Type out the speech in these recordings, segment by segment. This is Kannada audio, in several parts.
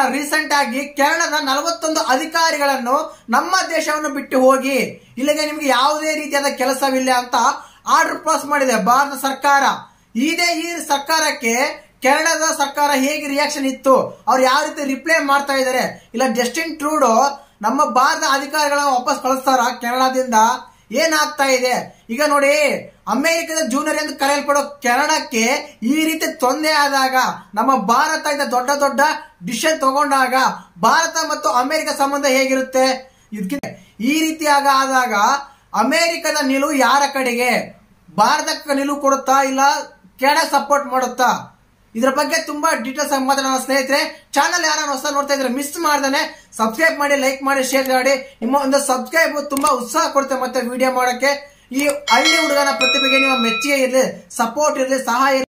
ರೀಸೆಂಟ್ ಆಗಿ ಕೆನಡಾದ ನಲವತ್ತೊಂದು ಅಧಿಕಾರಿಗಳನ್ನು ನಮ್ಮ ದೇಶವನ್ನು ಬಿಟ್ಟು ಹೋಗಿ ಇಲ್ಲಿಗೆ ನಿಮ್ಗೆ ಯಾವುದೇ ರೀತಿಯಾದ ಕೆಲಸವಿಲ್ಲ ಅಂತ ಆರ್ಡರ್ ಪಾಸ್ ಮಾಡಿದೆ ಭಾರತ ಸರ್ಕಾರ ಇದೇ ಈ ಸರ್ಕಾರಕ್ಕೆ ಕೆನಡಾದ ಸರ್ಕಾರ ಹೇಗೆ ರಿಯಾಕ್ಷನ್ ಇತ್ತು ಅವ್ರು ಯಾವ ರೀತಿ ರಿಪ್ಲೈ ಮಾಡ್ತಾ ಇದ್ದಾರೆ ಇಲ್ಲ ಜಸ್ಟಿನ್ ಟ್ರೂಡೋ ನಮ್ಮ ಭಾರತ ಅಧಿಕಾರಿಗಳನ್ನ ವಾಪಸ್ ಕಳಿಸ್ತಾರ ಕೆನಡಾದಿಂದ ಏನಾಗ್ತಾ ಇದೆ ಈಗ ನೋಡಿ ಅಮೆರಿಕದ ಜೂನಿಯರ್ ಎಂದು ಕರೆಯಲ್ಪಡೋ ಕೆನಡಾಕ್ಕೆ ಈ ರೀತಿ ತೊಂದರೆ ಆದಾಗ ನಮ್ಮ ಭಾರತ ಇಂದ ದೊಡ್ಡ ದೊಡ್ಡ ಡಿಸಿಷನ್ ತಗೊಂಡಾಗ ಭಾರತ ಮತ್ತು ಅಮೆರಿಕ ಸಂಬಂಧ ಹೇಗಿರುತ್ತೆ ಇದಕ್ಕೆ ಈ ರೀತಿಯಾಗ ಆದಾಗ ಅಮೆರಿಕದ ನಿಲುವು ಯಾರ ಕಡೆಗೆ ಭಾರತಕ್ಕೆ ನಿಲುವು ಕೊಡುತ್ತಾ ಇಲ್ಲ ಕೆನಡಾ ಸಪೋರ್ಟ್ ಮಾಡುತ್ತಾ ಇದ್ರ ಬಗ್ಗೆ ತುಂಬಾ ಡೀಟೇಲ್ಸ್ ಆಗಿ ಮಾತಾಡೋಣ ಸ್ನೇಹಿತರೆ ಚಾನಲ್ ಯಾರು ಹೊಸ ನೋಡ್ತಾ ಇದ್ರೆ ಮಿಸ್ ಮಾಡ್ದಾನೆ ಸಬ್ಸ್ಕ್ರೈಬ್ ಮಾಡಿ ಲೈಕ್ ಮಾಡಿ ಶೇರ್ ಮಾಡಿ ನಿಮ್ಮ ಒಂದು ಸಬ್ಸ್ಕ್ರೈಬ್ ತುಂಬಾ ಉತ್ಸಾಹ ಕೊಡುತ್ತೆ ಮತ್ತೆ ವಿಡಿಯೋ ಮಾಡಕ್ಕೆ ಈ ಹಳ್ಳಿ ಹುಡುಗನ ಪ್ರತಿಭೆಗೆ ನಿಮ್ಮ ಮೆಚ್ಚುಗೆ ಇರಲಿ ಸಪೋರ್ಟ್ ಇರಲಿ ಸಹಾಯ ಇರ್ಲಿ.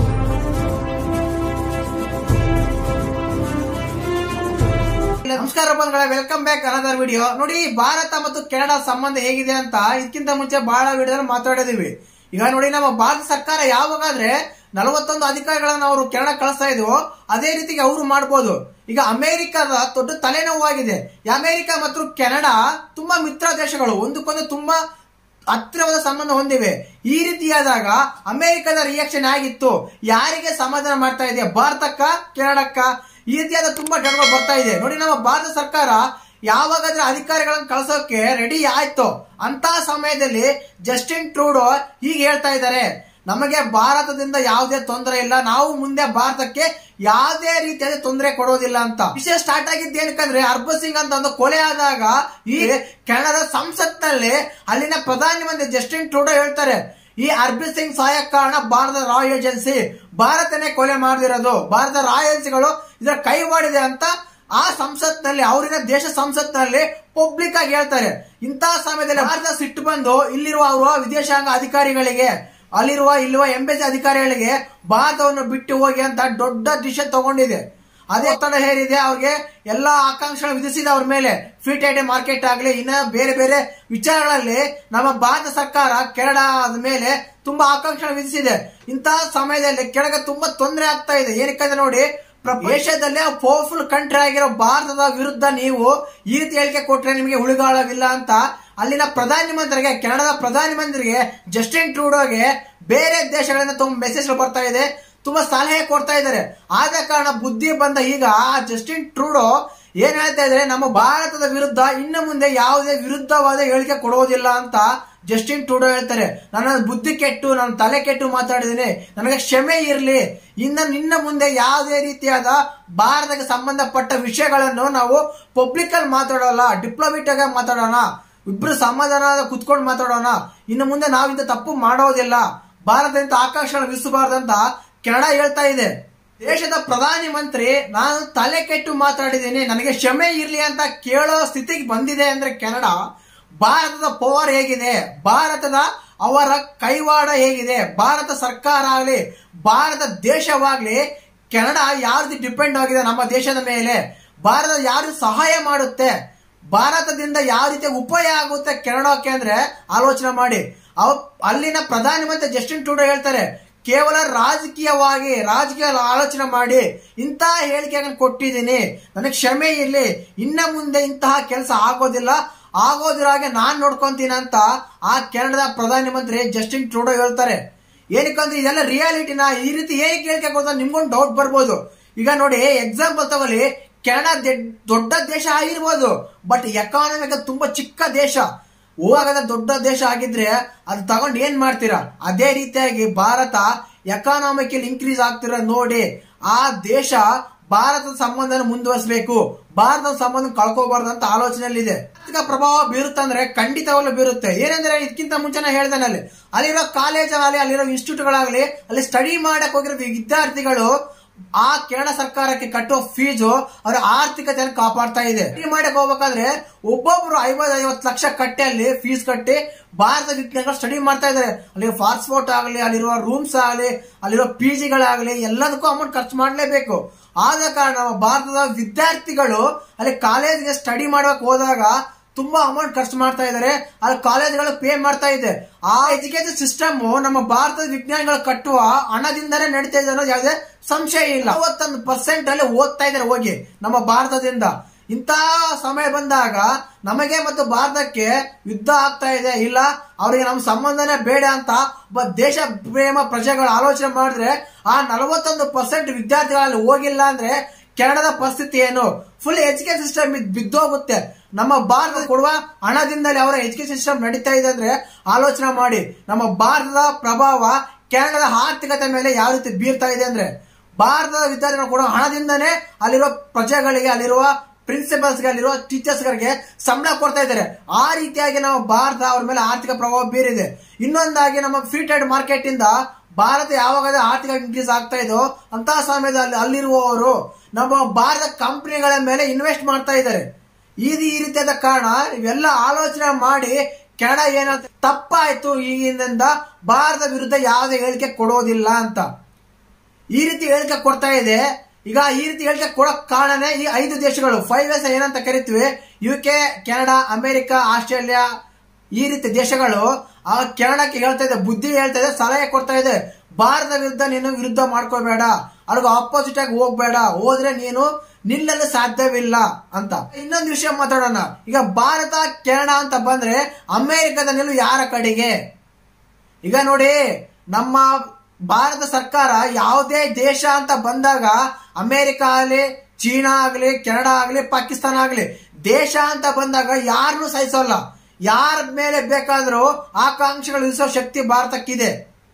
ನಮಸ್ಕಾರ ಬಂಧುಗಳೇ ವೆಲ್ಕಮ್ ಬ್ಯಾಕ್ ಅನದರ್ ವಿಡಿಯೋ ನೋಡಿ ಭಾರತ ಮತ್ತು ಕೆನಡಾ ಸಂಬಂಧ ಹೇಗಿದೆ ಅಂತ ಇದಕ್ಕಿಂತ ಮುಂಚೆ ಬಹಳ ವಿಡಿಯೋ ಮಾತಾಡಿದೀವಿ ಈಗ ನೋಡಿ ನಮ್ಮ ಭಾರತ ಸರ್ಕಾರ ಯಾವಾಗಾದ್ರೆ ನಲವತ್ತೊಂದು ಅಧಿಕಾರಿಗಳನ್ನ ಅವರು ಕೆನಡಾ ಕಳಿಸ್ತಾ ಇದ್ವು ಅದೇ ರೀತಿಗೆ ಅವರು ಮಾಡ್ಬೋದು ಈಗ ಅಮೆರಿಕದ ದೊಡ್ಡ ತಲೆನೋವಾಗಿದೆ ಈ ಅಮೆರಿಕ ಮತ್ತು ಕೆನಡಾ ತುಂಬಾ ಮಿತ್ರ ದೇಶಗಳು ಒಂದಕ್ಕೊಂದು ತುಂಬಾ ಹತ್ತಿರವಾದ ಸಂಬಂಧ ಹೊಂದಿವೆ ಈ ರೀತಿಯಾದಾಗ ಅಮೆರಿಕದ ರಿಯಾಕ್ಷನ್ ಆಗಿತ್ತು ಯಾರಿಗೆ ಸಮಾಧಾನ ಮಾಡ್ತಾ ಇದೆ ಭಾರತಕ್ಕ ಕೆನಡಕ್ಕ ಈ ರೀತಿಯಾದ ತುಂಬಾ ಡರ್ಗಳು ಬರ್ತಾ ಇದೆ ನೋಡಿ ನಮ್ಮ ಭಾರತ ಸರ್ಕಾರ ಯಾವಾಗಾದ್ರೂ ಅಧಿಕಾರಿಗಳನ್ನ ಕಳ್ಸೋಕೆ ರೆಡಿ ಆಯ್ತು ಅಂತ ಸಮಯದಲ್ಲಿ ಜಸ್ಟಿನ್ ಟ್ರೂಡೋ ಹೀಗೆ ಹೇಳ್ತಾ ಇದ್ದಾರೆ ನಮಗೆ ಭಾರತದಿಂದ ಯಾವುದೇ ತೊಂದರೆ ಇಲ್ಲ ನಾವು ಮುಂದೆ ಭಾರತಕ್ಕೆ ಯಾವುದೇ ರೀತಿಯಾದ ತೊಂದರೆ ಕೊಡೋದಿಲ್ಲ ಅಂತ ವಿಷಯ ಸ್ಟಾರ್ಟ್ ಆಗಿದ್ದು ಏನಕ್ಕಂದ್ರೆ ಹರ್ಭತ್ ಸಿಂಗ್ ಅಂತ ಒಂದು ಕೊಲೆ ಆದಾಗ ಈ ಕೆನಡಾದ ಸಂಸತ್ನಲ್ಲಿ ಅಲ್ಲಿನ ಪ್ರಧಾನಮಂತ್ರಿ ಜಸ್ಟಿನ್ ಟ್ರೂಡೋ ಹೇಳ್ತಾರೆ ಈ ಹರ್ಭತ್ ಸಿಂಗ್ ಸಹಾಯಕ ಕಾರಣ ಭಾರತದ ರಾ ಏಜೆನ್ಸಿ ಭಾರತನೇ ಕೊಲೆ ಮಾಡಿದಿರೋದು ಭಾರತ ರಾ ಏಜೆನ್ಸಿಗಳು ಇದರ ಕೈವಾಡಿದೆ ಅಂತ ಆ ಸಂಸತ್ನಲ್ಲಿ ಅವರಿನ ದೇಶ ಸಂಸತ್ನಲ್ಲಿ ಪಬ್ಲಿಕ್ ಆಗಿ ಹೇಳ್ತಾರೆ ಇಂತಹ ಸಮಯದಲ್ಲಿ ಭಾರತ ಸಿಟ್ಟು ಬಂದು ಇಲ್ಲಿರುವ ಅವರು ವಿದೇಶಾಂಗ ಅಧಿಕಾರಿಗಳಿಗೆ ಅಲ್ಲಿರುವ ಇಲ್ಲಿರುವ ಎಂಬೆಸಿ ಅಧಿಕಾರಿಗಳಿಗೆ ಭಾರತವನ್ನು ಬಿಟ್ಟು ಹೋಗಿ ಅಂತ ದೊಡ್ಡ ಡಿಸಿಷನ್ ತಗೊಂಡಿದೆ ಅದೇ ಒತ್ತಡ ಹೇರಿದೆ ಅವ್ರಿಗೆ ಎಲ್ಲಾ ಆಕಾಂಕ್ಷೆ ವಿಧಿಸಿದೆ ಅವ್ರ ಮೇಲೆ ಫ್ರೀ ಟ್ರೇಡ್ ಮಾರ್ಕೆಟ್ ಆಗಲಿ ಇನ್ನ ಬೇರೆ ಬೇರೆ ವಿಚಾರಗಳಲ್ಲಿ ನಮ್ಮ ಭಾರತ ಸರ್ಕಾರ ಕೆನಡಾದ ಮೇಲೆ ತುಂಬಾ ಆಕಾಂಕ್ಷೆ ವಿಧಿಸಿದೆ ಇಂತಹ ಸಮಯದಲ್ಲಿ ಕೆಳಗೆ ತುಂಬಾ ತೊಂದರೆ ಆಗ್ತಾ ಇದೆ ಏನಕ್ಕಂದ್ರೆ ನೋಡಿ ಏಷ್ಯಾದಲ್ಲೇ ಪವರ್ಫುಲ್ ಕಂಟ್ರಿ ಆಗಿರೋ ಭಾರತದ ವಿರುದ್ಧ ನೀವು ಈ ರೀತಿ ಹೇಳಿಕೆ ಕೊಟ್ರೆ ನಿಮಗೆ ಉಳಿಗಾಳವಿಲ್ಲ ಅಂತ ಅಲ್ಲಿನ ಪ್ರಧಾನಮಂತ್ರಿಗೆ ಕೆನಡಾದ ಪ್ರಧಾನಮಂತ್ರಿಗೆ ಜಸ್ಟಿನ್ ಟ್ರೂಡೋಗೆ ಬೇರೆ ದೇಶಗಳಿಂದ ತುಂಬಾ ಮೆಸೇಜ್ ಬರ್ತಾ ಇದೆ ತುಂಬಾ ಸಲಹೆ ಕೊಡ್ತಾ ಇದ್ದಾರೆ ಆದ ಕಾರಣ ಬುದ್ಧಿ ಬಂದ ಈಗ ಜಸ್ಟಿನ್ ಟ್ರೂಡೋ ಏನ್ ಹೇಳ್ತಾ ಇದ್ದಾರೆ ನಮ್ಮ ಭಾರತದ ವಿರುದ್ಧ ಇನ್ನು ಮುಂದೆ ಯಾವುದೇ ವಿರುದ್ಧವಾದ ಹೇಳಿಕೆ ಕೊಡುವುದಿಲ್ಲ ಅಂತ ಜಸ್ಟಿನ್ ಟ್ರೂಡೋ ಹೇಳ್ತಾರೆ ನನ್ನ ಬುದ್ಧಿ ಕೆಟ್ಟು ನನ್ನ ತಲೆ ಕೆಟ್ಟು ಮಾತಾಡಿದ್ದೀನಿ ನನಗೆ ಕ್ಷಮೆ ಇರಲಿ ಇನ್ನು ನಿನ್ನ ಮುಂದೆ ಯಾವುದೇ ರೀತಿಯಾದ ಭಾರತಕ್ಕೆ ಸಂಬಂಧಪಟ್ಟ ವಿಷಯಗಳನ್ನು ನಾವು ಪಬ್ಲಿಕ್ ಅಲ್ಲಿ ಮಾತಾಡೋಲ್ಲ ಡಿಪ್ಲೊಮೇಟ್ ಆಗಿ ಮಾತಾಡೋಣ ಇಬ್ರು ಸಮಾಧಾನ ಕುತ್ಕೊಂಡು ಮಾತಾಡೋಣ ಇನ್ನು ಮುಂದೆ ನಾವಿಂತ ತಪ್ಪು ಮಾಡೋದಿಲ್ಲ ಭಾರತದಿಂದ ಆಕಾಶ ವಿಸಬಾರ್ದಂತ ಕೆನಡಾ ಹೇಳ್ತಾ ಇದೆ ದೇಶದ ಪ್ರಧಾನಿ ಮಂತ್ರಿ ನಾನು ತಲೆ ಕೆಟ್ಟು ಮಾತಾಡಿದ್ದೀನಿ ನನಗೆ ಕ್ಷಮೆ ಇರ್ಲಿ ಅಂತ ಕೇಳೋ ಸ್ಥಿತಿಗೆ ಬಂದಿದೆ ಅಂದ್ರೆ ಕೆನಡಾ ಭಾರತದ ಪವರ್ ಹೇಗಿದೆ ಭಾರತದ ಅವರ ಕೈವಾಡ ಹೇಗಿದೆ ಭಾರತ ಸರ್ಕಾರ ಆಗಲಿ ಭಾರತ ದೇಶವಾಗ್ಲಿ ಕೆನಡಾ ಯಾವ ರೀತಿ ಡಿಪೆಂಡ್ ಆಗಿದೆ ನಮ್ಮ ದೇಶದ ಮೇಲೆ ಭಾರತ ಯಾವ ರೀತಿ ಸಹಾಯ ಮಾಡುತ್ತೆ ಭಾರತದಿಂದ ಯಾವ ರೀತಿ ಉಪಯೋಗ ಆಗುತ್ತೆ ಕೆನಡಾಕ್ಕೆ ಅಂದ್ರೆ ಆಲೋಚನೆ ಮಾಡಿ ಅವ್ ಅಲ್ಲಿನ ಪ್ರಧಾನಮಂತ್ರಿ ಜಸ್ಟಿನ್ ಟೂಡೋ ಹೇಳ್ತಾರೆ ಕೇವಲ ರಾಜಕೀಯವಾಗಿ ರಾಜಕೀಯ ಆಲೋಚನೆ ಮಾಡಿ ಇಂತಹ ಹೇಳಿಕೆಯನ್ನು ಕೊಟ್ಟಿದ್ದೀನಿ ನನಗೆ ಕ್ಷಮೆ ಇರಲಿ ಇನ್ನ ಮುಂದೆ ಇಂತಹ ಕೆಲಸ ಆಗೋದಿಲ್ಲ ಆಗೋದಿರಾಗೆ ನಾನ್ ನೋಡ್ಕೊಂತೀನಿ ಅಂತ ಆ ಕೆನಡಾದ ಪ್ರಧಾನಮಂತ್ರಿ ಜಸ್ಟಿನ್ ಟ್ರೂಡೋ ಹೇಳ್ತಾರೆ ಏನಕ್ಕಂದ್ರೆ ಇದೆಲ್ಲ ರಿಯಾಲಿಟಿನ ಈ ರೀತಿ ಏನಕ್ಕೆ ಹೇಳಿಕೆ ಕೊಡ್ತಾ ನಿಮ್ಗೊಂದು ಡೌಟ್ ಬರ್ಬೋದು ಈಗ ನೋಡಿ ಎಕ್ಸಾಂಪಲ್ ತಗೊಳ್ಳಿ ಕೆನಡಾ ದೊಡ್ಡ ದೇಶ ಆಗಿರ್ಬೋದು ಬಟ್ ಎಕಾನಮಿಕ್ ತುಂಬಾ ಚಿಕ್ಕ ದೇಶ ಹೋಗದ ದೊಡ್ಡ ದೇಶ ಆಗಿದ್ರೆ ಅದು ತಗೊಂಡು ಏನ್ ಮಾಡ್ತೀರಾ ಅದೇ ರೀತಿಯಾಗಿ ಭಾರತ ಎಕಾನಾಮಿಕಲ್ ಇನ್ಕ್ರೀಸ್ ಆಗ್ತಿರೋ ನೋಡಿ ಆ ದೇಶ ಭಾರತದ ಸಂಬಂಧ ಮುಂದುವರಿಸಬೇಕು ಭಾರತದ ಸಂಬಂಧ ಕಳ್ಕೋಬಾರ್ದು ಅಂತ ಆಲೋಚನೆಯಲ್ಲಿದೆ ಆರ್ಥಿಕ ಪ್ರಭಾವ ಬೀರುತ್ತಂದ್ರೆ ಖಂಡಿತವಾಗ್ಲೂ ಬೀರುತ್ತೆ ಏನಂದ್ರೆ ಇದಕ್ಕಿಂತ ಮುಂಚೆನೆ ಹೇಳ್ದಾನೆ ಅಲ್ಲಿ ಅಲ್ಲಿರೋ ಕಾಲೇಜ್ ಆಗಲಿ ಅಲ್ಲಿರೋ ಇನ್ಸ್ಟಿಟ್ಯೂಟ್ಗಳಾಗಲಿ ಅಲ್ಲಿ ಸ್ಟಡಿ ಮಾಡಕ್ ಹೋಗಿರೋ ವಿದ್ಯಾರ್ಥಿಗಳು ಆ ಕೇರಳ ಸರ್ಕಾರಕ್ಕೆ ಕಟ್ಟೋ ಫೀಸು ಅವರ ಆರ್ಥಿಕತೆಯನ್ನು ಕಾಪಾಡ್ತಾ ಇದೆ ಸ್ಟಡಿ ಮಾಡಕ್ ಹೋಗ್ಬೇಕಾದ್ರೆ ಒಬ್ಬೊಬ್ರು ಐವತ್ ಐವತ್ತು ಲಕ್ಷ ಕಟ್ಟಿ ಅಲ್ಲಿ ಫೀಸ್ ಕಟ್ಟಿ ಭಾರತ ವಿಜ್ಞಾನಿಗಳು ಸ್ಟಡಿ ಮಾಡ್ತಾ ಇದ್ದಾರೆ ಅಲ್ಲಿ ಪಾಸ್ಪೋರ್ಟ್ ಆಗಲಿ ಅಲ್ಲಿರುವ ರೂಮ್ಸ್ ಆಗಲಿ ಅಲ್ಲಿರೋ ಪಿ ಜಿಗಳಾಗಲಿ ಎಲ್ಲದಕ್ಕೂ ಅಮೌಂಟ್ ಖರ್ಚು ಮಾಡಲೇಬೇಕು ಆದ ಕಾರಣ ನಮ್ಮ ಭಾರತದ ವಿದ್ಯಾರ್ಥಿಗಳು ಅಲ್ಲಿ ಕಾಲೇಜ್ಗೆ ಸ್ಟಡಿ ಮಾಡಕ್ ಹೋದಾಗ ತುಂಬಾ ಅಮೌಂಟ್ ಖರ್ಚು ಮಾಡ್ತಾ ಇದ್ದಾರೆ ಅಲ್ಲಿ ಕಾಲೇಜ್ಗಳು ಪೇ ಮಾಡ್ತಾ ಇದೆ ಆ ಎಜುಕೇಶನ್ ಸಿಸ್ಟಮ್ ನಮ್ಮ ಭಾರತದ ವಿಜ್ಞಾನಿಗಳು ಕಟ್ಟುವ ಹಣದಿಂದನೇ ನಡೀತಾ ಇದೆ ಅನ್ನೋದು ಯಾವುದೇ ಸಂಶಯ ಇಲ್ಲ ಅವತ್ತೊಂದು ಪರ್ಸೆಂಟ್ ಅಲ್ಲಿ ಓದ್ತಾ ಇದ್ದಾರೆ ಹೋಗಿ ನಮ್ಮ ಭಾರತದಿಂದ ಇಂಥ ಸಮಯ ಬಂದಾಗ ನಮಗೆ ಮತ್ತು ಭಾರತಕ್ಕೆ ಯುದ್ಧ ಆಗ್ತಾ ಇದೆ ಇಲ್ಲ ಅವರಿಗೆ ನಮ್ಮ ಸಂಬಂಧನೇ ಬೇಡ ಅಂತ ಒಬ್ಬ ದೇಶ ಪ್ರೇಮ ಪ್ರಜೆಗಳು ಆಲೋಚನೆ ಮಾಡಿದ್ರೆ ಆ ನಲವತ್ತೊಂದು ಪರ್ಸೆಂಟ್ ವಿದ್ಯಾರ್ಥಿಗಳಲ್ಲಿ ಹೋಗಿಲ್ಲ ಅಂದ್ರೆ ಕೆನಡಾದ ಪರಿಸ್ಥಿತಿ ಏನು ಫುಲ್ ಎಜುಕೇಶನ್ ಸಿಸ್ಟಮ್ ಬಿದ್ದೋಗುತ್ತೆ ನಮ್ಮ ಭಾರತ ಕೊಡುವ ಹಣದಿಂದಲೇ ಅವರ ಎಜುಕೇಶನ್ ಸಿಸ್ಟಮ್ ನಡೀತಾ ಇದೆ ಅಂದ್ರೆ ಆಲೋಚನೆ ಮಾಡಿ ನಮ್ಮ ಭಾರತದ ಪ್ರಭಾವ ಕೆನಡಾದ ಆರ್ಥಿಕತೆ ಮೇಲೆ ಯಾವ ರೀತಿ ಬೀರ್ತಾ ಇದೆ ಅಂದ್ರೆ ಭಾರತದ ವಿದ್ಯಾರ್ಥಿಗಳು ಕೊಡುವ ಹಣದಿಂದನೇ ಅಲ್ಲಿರುವ ಪ್ರಜೆಗಳಿಗೆ ಅಲ್ಲಿರುವ ಪ್ರಿನ್ಸಿಪಲ್ಸ್ ಅಲ್ಲಿರುವ ಟೀಚರ್ಸ್ ಗಳಿಗೆ ಸಂಬಳ ಕೊಡ್ತಾ ಇದ್ದಾರೆ ಆ ರೀತಿಯಾಗಿ ನಮ್ಮ ಭಾರತ ಅವ್ರ ಮೇಲೆ ಆರ್ಥಿಕ ಪ್ರಭಾವ ಬೀರಿದೆ ಇನ್ನೊಂದಾಗಿ ನಮ್ಮ ಫ್ರೀ ಟ್ರೇಡ್ ಮಾರ್ಕೆಟ್ ಇಂದ ಭಾರತ ಯಾವಾಗ ಆರ್ಥಿಕ ಇನ್ಕ್ರೀಸ್ ಆಗ್ತಾ ಇದೋ ಅಂತಹ ಸಮಯದಲ್ಲಿ ಅಲ್ಲಿರುವವರು ನಮ್ಮ ಭಾರತ ಕಂಪನಿಗಳ ಮೇಲೆ ಇನ್ವೆಸ್ಟ್ ಮಾಡ್ತಾ ಇದ್ದಾರೆ ಈ ಈ ರೀತಿಯಾದ ಕಾರಣ ಇವೆಲ್ಲ ಆಲೋಚನೆ ಮಾಡಿ ಕೆನಡಾ ಏನಂತ ತಪ್ಪಾಯ್ತು ಈಗಿನಿಂದ ಭಾರತ ವಿರುದ್ಧ ಯಾವುದೇ ಹೇಳಿಕೆ ಕೊಡೋದಿಲ್ಲ ಅಂತ ಈ ರೀತಿ ಹೇಳಿಕೆ ಕೊಡ್ತಾ ಇದೆ ಈಗ ಈ ರೀತಿ ಹೇಳಿಕೆ ಕೊಡಕ್ ಕಾರಣನೇ ಈ ಐದು ದೇಶಗಳು ಫೈವ್ ಎಸ್ ಏನಂತ ಕರಿತೀವಿ U K Canada America Australia ಈ ರೀತಿ ದೇಶಗಳು ಆ ಕೆನಡಾಕ್ಕೆ ಹೇಳ್ತಾ ಇದೆ ಬುದ್ಧಿ ಹೇಳ್ತಾ ಇದೆ ಸಲಹೆ ಕೊಡ್ತಾ ಇದೆ ಭಾರತ ವಿರುದ್ಧ ನೀನು ವಿರುದ್ಧ ಮಾಡ್ಕೋಬೇಡ ಅವ್ರಿಗೆ ಆಪೋಸಿಟ್ ಆಗಿ ಹೋಗ್ಬೇಡ ಹೋದ್ರೆ ನೀನು ನಿಲ್ಲಲು ಸಾಧ್ಯವಿಲ್ಲ ಅಂತ ಇನ್ನೊಂದು ವಿಷಯ ಮಾತಾಡೋಣ ಈಗ ಭಾರತ ಕೆನಡಾ ಅಂತ ಬಂದ್ರೆ ಅಮೆರಿಕದ ನಿಲ್ಲು ಯಾರ ಕಡೆಗೆ ಈಗ ನೋಡಿ ನಮ್ಮ ಭಾರತ ಸರ್ಕಾರ ಯಾವುದೇ ದೇಶ ಅಂತ ಬಂದಾಗ ಅಮೆರಿಕ ಆಗಲಿ ಚೀನಾ ಆಗಲಿ ಕೆನಡಾ ಆಗಲಿ ಪಾಕಿಸ್ತಾನ ಆಗಲಿ ದೇಶ ಅಂತ ಬಂದಾಗ ಯಾರನ್ನೂ ಸಹಿಸೋಲ್ಲ ಯಾರ ಮೇಲೆ ಬೇಕಾದರೂ ಆಕಾಂಕ್ಷೆಗಳು ಇಳಿಸೋ ಶಕ್ತಿ ಭಾರತಕ್ಕಿದೆ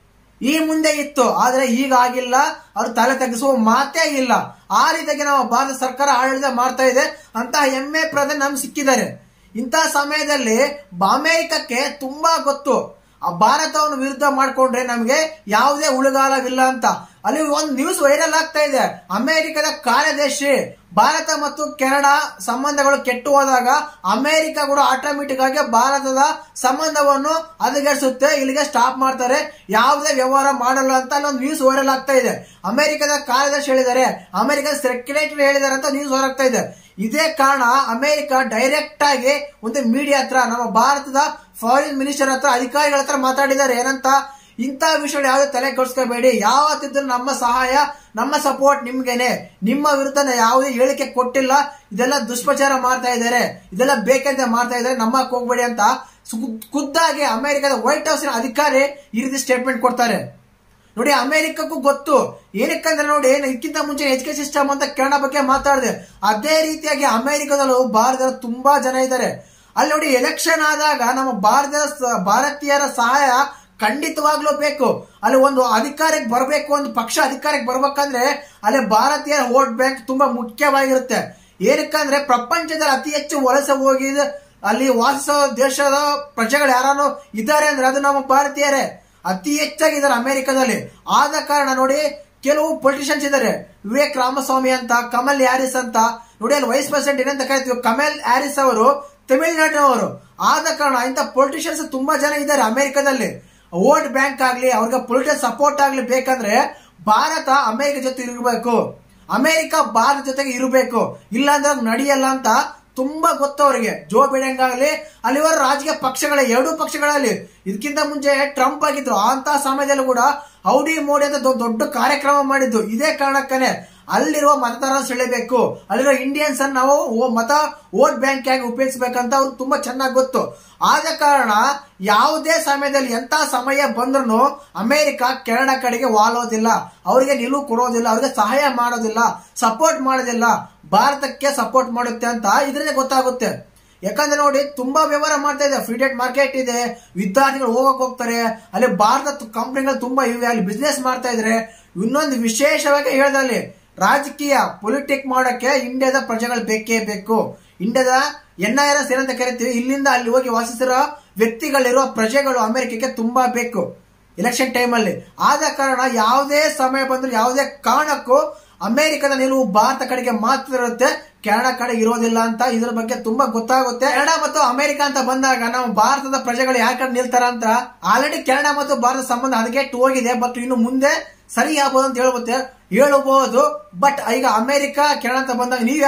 ಈ ಮುಂದೆ ಇತ್ತು ಆದ್ರೆ ಈಗ ಆಗಿಲ್ಲ ಅವ್ರು ತಲೆ ತಗ್ಗಿಸುವ ಮಾತೇ ಇಲ್ಲ ಆ ರೀತಿಯಾಗಿ ನಾವು ಭಾರತ ಸರ್ಕಾರ ಆಡಳಿತ ಮಾಡ್ತಾ ಇದೆ ಅಂತ ಹೆಮ್ಮೆ ಪ್ರಧಾನಿ ನಮ್ಗೆ ಸಿಕ್ಕಿದ್ದಾರೆ ಇಂತಹ ಸಮಯದಲ್ಲಿ ಅಮೆರಿಕಕ್ಕೆ ತುಂಬಾ ಗೊತ್ತು ಆ ಭಾರತವನ್ನು ವಿರುದ್ಧ ಮಾಡ್ಕೊಂಡ್ರೆ ನಮಗೆ ಯಾವುದೇ ಉಳುಗಾಲವಿಲ್ಲ ಅಂತ ಅಲ್ಲಿ ಒಂದು ನ್ಯೂಸ್ ವೈರಲ್ ಆಗ್ತಾ ಇದೆ ಅಮೆರಿಕದ ಕಾರ್ಯದರ್ಶಿ ಭಾರತ ಮತ್ತು ಕೆನಡಾ ಸಂಬಂಧಗಳು ಕೆಟ್ಟು ಹೋದಾಗ ಅಮೆರಿಕ ಕೂಡ ಆಟೋಮೆಟಿಕ್ ಆಗಿ ಭಾರತದ ಸಂಬಂಧವನ್ನು ಹದಗೆಡಿಸುತ್ತೆ ಇಲ್ಲಿಗೆ ಸ್ಟಾಪ್ ಮಾಡ್ತಾರೆ ಯಾವುದೇ ವ್ಯವಹಾರ ಮಾಡಲ್ಲ ಅಂತ ಅಲ್ಲಿ ಒಂದು ನ್ಯೂಸ್ ವೈರಲ್ ಆಗ್ತಾ ಇದೆ ಅಮೆರಿಕದ ಕಾರ್ಯದರ್ಶಿ ಹೇಳಿದ್ದಾರೆ ಅಮೆರಿಕದ ಸೆಕ್ರೆಟರಿ ಹೇಳಿದ್ದಾರೆ ಅಂತ ನ್ಯೂಸ್ ಹೊರಗ್ತಾ ಇದೆ ಇದೇ ಕಾರಣ ಅಮೆರಿಕ ಡೈರೆಕ್ಟ್ ಆಗಿ ಒಂದು ಮೀಡಿಯಾ ಹತ್ರ ನಮ್ಮ ಭಾರತದ ಫಾರಿನ್ ಮಿನಿಸ್ಟರ್ ಹತ್ರ ಅಧಿಕಾರಿಗಳ ಹತ್ರ ಮಾತಾಡಿದ್ದಾರೆ ಏನಂತ ಇಂಥ ವಿಷಯಗಳು ಯಾವುದೇ ತಲೆ ಕೆಡಿಸ್ಕೋಬೇಡಿ ಯಾವತ್ತಿದ್ರು ನಮ್ಮ ಸಹಾಯ ನಮ್ಮ ಸಪೋರ್ಟ್ ನಿಮ್ಗೇನೆ ನಿಮ್ಮ ವಿರುದ್ಧ ನಾವು ಯಾವುದೇ ಹೇಳಿಕೆ ಕೊಟ್ಟಿಲ್ಲ ಇದೆಲ್ಲ ದುಷ್ಪ್ರಚಾರ ಮಾಡ್ತಾ ಇದ್ದಾರೆ ಇದೆಲ್ಲ ಬೇಕಂತ ಮಾಡ್ತಾ ಇದ್ದಾರೆ ನಮ್ಮಕ್ಕೆ ಹೋಗ್ಬೇಡಿ ಅಂತ ಸು- ಖುದ್ದಾಗಿ ಅಮೆರಿಕದ ವೈಟ್ ಹೌಸ್ ಅಧಿಕಾರಿ ಈ ರೀತಿ ಸ್ಟೇಟ್ಮೆಂಟ್ ಕೊಡ್ತಾರೆ ನೋಡಿ ಅಮೆರಿಕಕ್ಕೂ ಗೊತ್ತು ಏನಕ್ಕಂದ್ರೆ ನೋಡಿ ಇದಕ್ಕಿಂತ ಮುಂಚೆ ಎಜುಕೇಶನ್ ಸಿಸ್ಟಮ್ ಅಂತ ಕೆನಡಾ ಬಗ್ಗೆ ಮಾತಾಡಿದೆ ಅದೇ ರೀತಿಯಾಗಿ ಅಮೆರಿಕದಲ್ಲೂ ಭಾರತದ ತುಂಬಾ ಜನ ಇದ್ದಾರೆ ಅಲ್ಲಿ ನೋಡಿ ಎಲೆಕ್ಷನ್ ಆದಾಗ ನಮ್ಮ ಭಾರತದ ಸ- ಭಾರತೀಯರ ಸಹಾಯ ಖಂಡಿತವಾಗ್ಲೂ ಬೇಕು ಅಲ್ಲಿ ಒಂದು ಅಧಿಕಾರಕ್ಕೆ ಬರಬೇಕು ಒಂದು ಪಕ್ಷ ಅಧಿಕಾರಕ್ಕೆ ಬರ್ಬೇಕಂದ್ರೆ ಅಲ್ಲಿ ಭಾರತೀಯರ ವೋಟ್ ಬ್ಯಾಂಕ್ ತುಂಬಾ ಮುಖ್ಯವಾಗಿರುತ್ತೆ ಏನಕ್ಕಂದ್ರೆ ಪ್ರಪಂಚದಲ್ಲಿ ಅತಿ ಹೆಚ್ಚು ವಲಸೆ ಹೋಗಿ ಅಲ್ಲಿ ವಾಸಿಸೋ ದೇಶದ ಪ್ರಜೆಗಳು ಯಾರು ಇದ್ದಾರೆ ಅಂದ್ರೆ ಅದು ನಮ್ಮ ಭಾರತೀಯರೇ ಅತಿ ಹೆಚ್ಚಾಗಿದ್ದಾರೆ ಅಮೆರಿಕದಲ್ಲಿ ಆದ ಕಾರಣ ನೋಡಿ ಕೆಲವು ಪೊಲಿಟಿಷಿಯನ್ಸ್ ಇದ್ದಾರೆ ವಿವೇಕ್ ರಾಮಸ್ವಾಮಿ ಅಂತ ಕಮಲ್ ಹ್ಯಾರಿಸ್ ಅಂತ ನೋಡಿ ಅಲ್ಲಿ ವೈಸ್ ಪ್ರೆಸಿಡೆಂಟ್ ಏನಂತ ಕರಿತೀವಿ ಕಮಲ್ ಹ್ಯಾರಿಸ್ ಅವರು ತಮಿಳುನಾಡಿನವರು ಆದ ಕಾರಣ ಇಂಥ ಪೊಲಿಟಿಷಿಯನ್ಸ್ ತುಂಬಾ ಜನ ಇದ್ದಾರೆ ಅಮೆರಿಕದಲ್ಲಿ ವೋಟ್ ಬ್ಯಾಂಕ್ ಆಗ್ಲಿ ಅವ್ರಿಗೆ ಪೊಲಿಟಿಕಲ್ ಸಪೋರ್ಟ್ ಆಗ್ಲಿ ಬೇಕಂದ್ರೆ ಭಾರತ ಅಮೆರಿಕ ಜೊತೆ ಇರಬೇಕು ಅಮೆರಿಕ ಭಾರತ ಜೊತೆಗೆ ಇರಬೇಕು ಇಲ್ಲಾಂದ್ರೆ ಅದು ನಡೆಯಲ್ಲ ಅಂತ ತುಂಬಾ ಗೊತ್ತು ಅವರಿಗೆ ಜೋ ಬಿಡೆಂಗ್ ಆಗಲಿ ಅಲ್ಲಿವರ ರಾಜಕೀಯ ಪಕ್ಷಗಳ ಎರಡೂ ಪಕ್ಷಗಳಲ್ಲಿ ಇದಕ್ಕಿಂತ ಮುಂಚೆ ಟ್ರಂಪ್ ಆಗಿದ್ರು ಅಂತ ಸಮಯದಲ್ಲೂ ಕೂಡ ಹೌಡಿ ಮೋಡಿ ಅಂತ ದೊಡ್ಡ ದೊಡ್ಡ ಕಾರ್ಯಕ್ರಮ ಮಾಡಿದ್ದು ಇದೇ ಕಾರಣಕ್ಕನೆ ಅಲ್ಲಿರುವ ಮತದಾರ ಸೆಳೆಬೇಕು ಅಲ್ಲಿರೋ ಇಂಡಿಯನ್ಸ್ ಅನ್ನು ನಾವು ಓ- ಮತ ವೋಟ್ ಬ್ಯಾಂಕ್ ಆಗಿ ಉಪಯೋಗಿಸಬೇಕಂತ ಅವ್ರು ತುಂಬಾ ಚೆನ್ನಾಗಿ ಗೊತ್ತು ಆದ ಕಾರಣ ಯಾವುದೇ ಸಮಯದಲ್ಲಿ ಎಂತ ಸಮಯ ಬಂದ್ರು ಅಮೆರಿಕ ಕೆನಡಾ ಕಡೆಗೆ ವಾಲೋದಿಲ್ಲ ಅವರಿಗೆ ನಿಲುವು ಕೊಡೋದಿಲ್ಲ ಅವರಿಗೆ ಸಹಾಯ ಮಾಡೋದಿಲ್ಲ ಸಪೋರ್ಟ್ ಮಾಡೋದಿಲ್ಲ ಭಾರತಕ್ಕೆ ಸಪೋರ್ಟ್ ಮಾಡುತ್ತೆ ಅಂತ ಇದರಿಂದ ಗೊತ್ತಾಗುತ್ತೆ ಯಾಕಂದ್ರೆ ನೋಡಿ ತುಂಬಾ ವ್ಯವಹಾರ ಮಾಡ್ತಾ ಇದೆ ಫ್ರೀ ಡೇಟ್ ಮಾರ್ಕೆಟ್ ಇದೆ ವಿದ್ಯಾರ್ಥಿಗಳು ಹೋಗಕ್ ಹೋಗ್ತಾರೆ ಅಲ್ಲಿ ಭಾರತ ಕಂಪನಿಗಳು ತುಂಬಾ ಇವೆ ಅಲ್ಲಿ ಬಿಸ್ನೆಸ್ ಮಾಡ್ತಾ ಇದ್ರೆ ಇನ್ನೊಂದು ವಿಶೇಷವಾಗಿ ಹೇಳ್ದಲ್ಲಿ ರಾಜಕೀಯ ಪೊಲಿಟಿಕ್ ಮಾಡಕ್ಕೆ ಇಂಡಿಯಾದ ಪ್ರಜೆಗಳು ಬೇಕೇ ಬೇಕು ಇಂಡಿಯಾದ ಎನ್ ಐ ಆರ್ ಏನಂತ ಕರಿತೀವಿ ಇಲ್ಲಿಂದ ಅಲ್ಲಿ ಹೋಗಿ ವಾಸಿಸಿರೋ ವ್ಯಕ್ತಿಗಳಿರುವ ಪ್ರಜೆಗಳು ಅಮೆರಿಕಕ್ಕೆ ತುಂಬಾ ಬೇಕು ಎಲೆಕ್ಷನ್ ಟೈಮಲ್ಲಿ ಆದ ಕಾರಣ ಯಾವುದೇ ಸಮಯ ಬಂದ್ರು ಯಾವುದೇ ಕಾರಣಕ್ಕೂ ಅಮೆರಿಕದ ನಿಲುವು ಭಾರತ ಕಡೆಗೆ ಮಾತ್ರ ಇರುತ್ತೆ ಕೆನಡಾ ಕಡೆ ಇರೋದಿಲ್ಲ ಅಂತ ಇದ್ರ ಬಗ್ಗೆ ತುಂಬಾ ಗೊತ್ತಾಗುತ್ತೆ ಕೆನಡಾ ಮತ್ತು ಅಮೆರಿಕ ಅಂತ ಬಂದಾಗ ನಾವು ಭಾರತದ ಪ್ರಜೆಗಳು ಯಾರ ಕಡೆ ನಿಲ್ತಾರ ಅಂತ ಆಲ್ರೆಡಿ ಕೆನಡಾ ಮತ್ತು ಭಾರತ ಸಂಬಂಧ ಹದಗೆಟ್ಟು ಹೋಗಿದೆ ಬಟ್ ಇನ್ನು ಮುಂದೆ ಸರಿ ಆಗ್ಬೋದು ಅಂತ ಹೇಳ್ಬೋದು ಹೇಳಬಹುದು ಬಟ್ ಈಗ ಅಮೆರಿಕ ಕೆನಡಾ ಅಂತ ಬಂದಾಗ ನೀವು ಯಾರು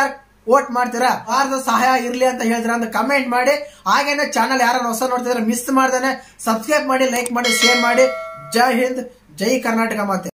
ವೋಟ್ ಮಾಡ್ತೀರಾ ಭಾರತ ಸಹಾಯ ಇರ್ಲಿ ಅಂತ ಹೇಳಿದ್ರೆ ಅಂತ ಕಮೆಂಟ್ ಮಾಡಿ ಹಾಗೇನೆ ಚಾನಲ್ ಯಾರು ಹೊಸ ನೋಡ್ತಿದ್ರೆ ಮಿಸ್ ಮಾಡ್ದೇನೆ ಸಬ್ಸ್ಕ್ರೈಬ್ ಮಾಡಿ ಲೈಕ್ ಮಾಡಿ ಶೇರ್ ಮಾಡಿ ಜೈ ಹಿಂದ್ ಜೈ ಕರ್ನಾಟಕ ಮಾತೆ